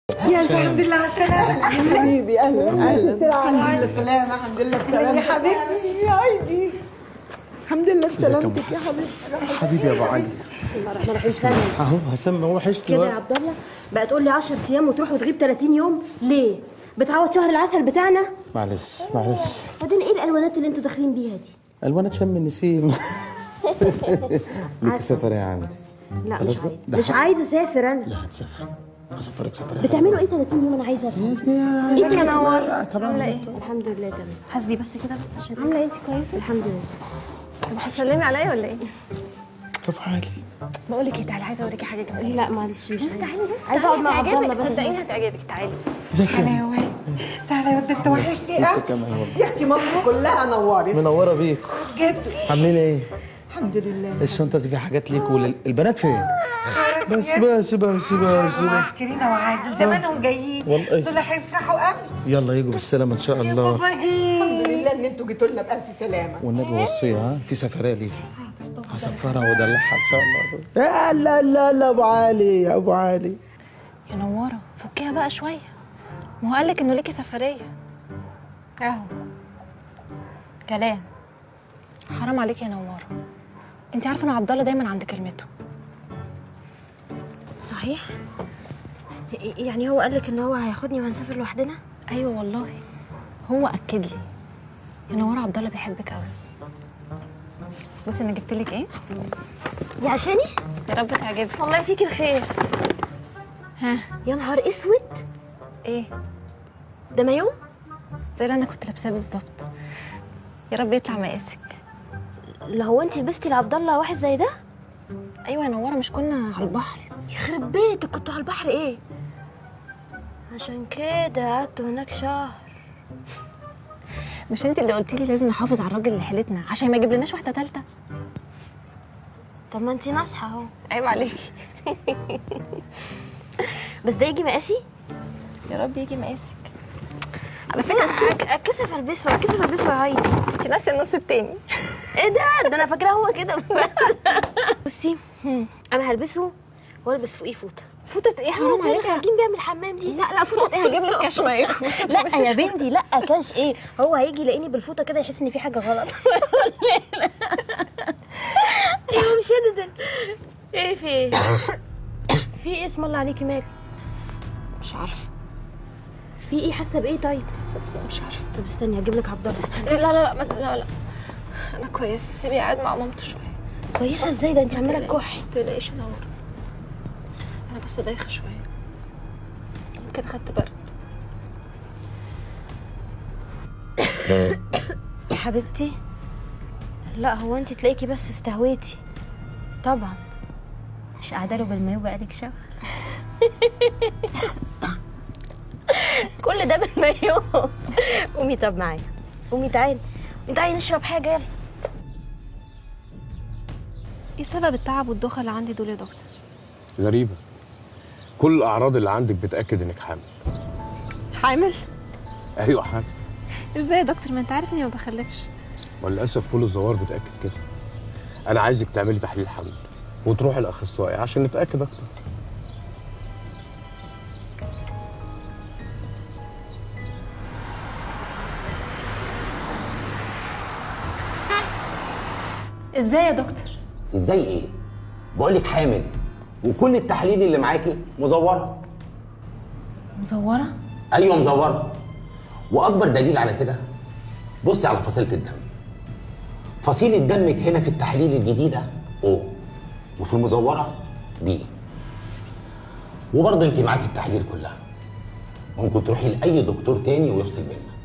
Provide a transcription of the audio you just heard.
يا الحمد لله على السلامة حبيبي اهلا اهلا الحمد لله سلامة الحمد لله بسلامتك يا حبيبتي. يا عيدي الحمد لله بسلامتك يا حبيبتي حبيبي يا ابو علي بسم الله الرحمن الرحيم سامي اهو هسمع وحشني كده يا بقى. عبد الله بقى تقول لي 10 ايام وتروح وتغيب 30 يوم ليه؟ بتعوض شهر العسل بتاعنا؟ معلش معلش بعدين ايه الالوانات اللي انتوا داخلين بيها دي؟ الوانات شم النسيم ليك سفرية عندي لا خلاص مش بقى. عايزه ده مش حق. عايزه اسافر انا لا هتسافر هسافرك سفرية بتعملوا ايه 30 يوم انا عايزه افهم انت اللي طبعا طبعا ايه؟ الحمد لله تمام حاسبي بس كده بس عشان عامله ايه انت كويسه الحمد لله مش هتسلمي عليا ولا ايه طب عالي بقول لك ايه تعالي عايزه اوريكي حاجه جميله لا معلش مش بس تعالي بس عايزه اقعد مع عبد الله هتعجبك بس صدقيني هتعجبك تعالي بس ازيك تعالى يا يا واد تعالى يا ود انت وحشني انت قوي كمان والله. يا اختي مصر كلها نورت منورة بيك جسمي عاملين ايه؟ الحمد لله الشنطة دي فيها حاجات ليك والبنات فين؟ خيرك بس يا بس بس بس بس معسكرين وعادل زمانهم جايين والله. دول هيفرحوا قوي يلا يجوا بالسلامة ان شاء يا الله بابا جه الحمد لله ان انتوا جيتوا لنا بألف سلامة والنبي وصيها ها في سفرية ليك هسفرها وادلعها ان شاء الله لا لا لا لا ابو علي يا ابو علي يا نواره فكيها بقى شويه ما هو قال لك انه ليكي سفريه اهو كلام حرام عليكي يا نواره انت عارفه ان عبد الله دايما عند كلمته صحيح؟ يعني هو قال لك ان هو هياخدني وهنسافر لوحدنا؟ ايوه والله هو اكد لي يا نواره عبد الله بيحبك قوي بصي انا جبت لك ايه دي عشاني؟ يا رب تعجبك والله فيك الخير ها يا نهار اسود ايه ده مايو؟ زي اللي انا كنت لابساه بالظبط يا رب يطلع مقاسك اللي هو انت لبستي لعبد الله واحد زي ده؟ ايوه يا نواره مش كنا على البحر يخرب بيتك كنتوا على البحر ايه؟ عشان كده قعدتوا هناك شهر مش انت اللي قلت لي لازم نحافظ على الراجل اللي حيلتنا عشان ما يجيب لناش واحده ثالثه طب ما انت ناصحه اهو عيب عليكي بس ده يجي مقاسي؟ يا رب يجي مقاسك بس انا أك- اتكسف البسه اتكسف البسه يا هايدي انت ناسي النص التاني ايه ده؟ ده انا فاكراه هو كده بصي انا هلبسه والبس فوقيه فوطه فوطه ايه حرام اللي عليكي خارجين بيها من الحمام دي لا لا فوطه ايه هجيب لك كشماير لا يا بنتي لا كاش ايه هو هيجي يلاقيني بالفوطه كده يحس ان في حاجه غلط ايوه مش انا ده ايه في ايه في ايه اسم الله عليكي مالك مش عارفه في ايه حاسه بايه طيب مش عارفه طب استني هجيب لك عبد الله استني لا لا لا ما- لا لا انا كويس سيبي قاعد مع مامته شويه كويسه ازاي ده انت عماله تكحي ما تقلقيش يا نور انا بس دايخه شويه يمكن خدت برد يا حبيبتي لا هو انت تلاقيكي بس استهويتي طبعا مش قاعده له بالمايو بقالك شهر كل ده بالمايو قومي طب معايا قومي تعالي قومي تعالي نشرب حاجه يلا ايه سبب التعب والدوخه اللي عندي دول يا دكتور غريبة كل الأعراض اللي عندك بتأكد إنك حامل حامل أيوة حامل ازاي يا دكتور ما انت عارف اني ما بخلفش وللأسف كل الظواهر بتأكد كده أنا عايزك تعملي تحليل حمل وتروحي الأخصائي عشان نتأكد أكتر ازاي يا دكتور ازاي ايه؟ بقولك حامل وكل التحاليل اللي معاكي مزوره مزوره ايوه مزوره واكبر دليل على كده بصي على فصيله الدم فصيله دمك هنا في التحاليل الجديده او وفي المزوره بي وبرضه انت معاكي التحاليل كلها ممكن تروحي لاي دكتور تاني ويفصل بيننا